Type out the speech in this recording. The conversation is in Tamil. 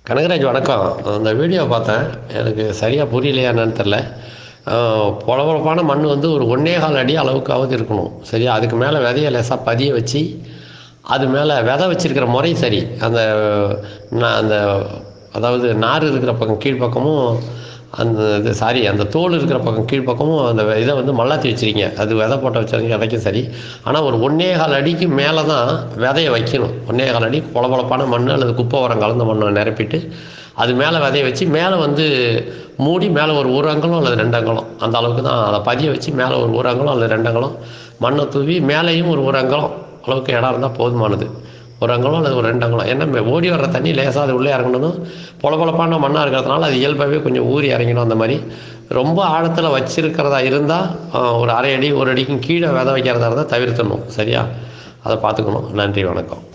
கனகராஜ் வணக்கம் அந்த வீடியோ பார்த்தேன் எனக்கு சரியாக புரியலையா என்னன்னு தெரில பொலபொலப்பான மண் வந்து ஒரு ஒன்றே கால் அடி அளவுக்காவது இருக்கணும் சரியா அதுக்கு மேலே விதைய லேசாக பதிய வச்சு அது மேலே விதை வச்சிருக்கிற முறை சரி அந்த நான் அந்த அதாவது நார் இருக்கிற பக்கம் கீழ்ப்பக்கமும் அந்த இது சாரி அந்த தோல் இருக்கிற பக்கம் கீழ்ப்பக்கமும் அந்த இதை வந்து மல்லாத்தி வச்சிருக்கீங்க அது விதை போட்ட வச்சிருங்க விதைக்கும் சரி ஆனால் ஒரு ஒன்றே கால் அடிக்கு மேலே தான் விதைய வைக்கணும் ஒன்றே கால் அடி பொலபொலப்பான மண் அல்லது குப்பை உரம் கலந்த மண்ணை நிரப்பிட்டு அது மேலே விதைய வச்சு மேலே வந்து மூடி மேலே ஒரு ஒரு அங்கலம் அல்லது ரெண்டு அங்கலம் அந்த அளவுக்கு தான் அதை பதிய வச்சு மேலே ஒரு ஒரு அங்கலம் அல்லது ரெண்டு அங்கலம் மண்ணை தூவி மேலேயும் ஒரு ஒரு அங்கலம் அளவுக்கு இடம் இருந்தால் போதுமானது ஒரு அங்கலம் அல்லது ஒரு ரெண்டு அங்கலம் ஏன்னா மே- ஓடி வர்ற தண்ணி லேசாக அது உள்ளே இறங்கணும் பொலபொலப்பான மண்ணாக இருக்கிறதுனால அது இயல்பாகவே கொஞ்சம் ஊறி இறங்கணும் அந்த மாதிரி ரொம்ப ஆழத்தில் வச்சிருக்கிறதா இருந்தால் ஒரு அரை அடி ஒரு அடிக்கும் கீழே விதை வைக்கிறதா இருந்தால் தவிர்த்தணும் சரியா அதை பார்த்துக்கணும் நன்றி வணக்கம்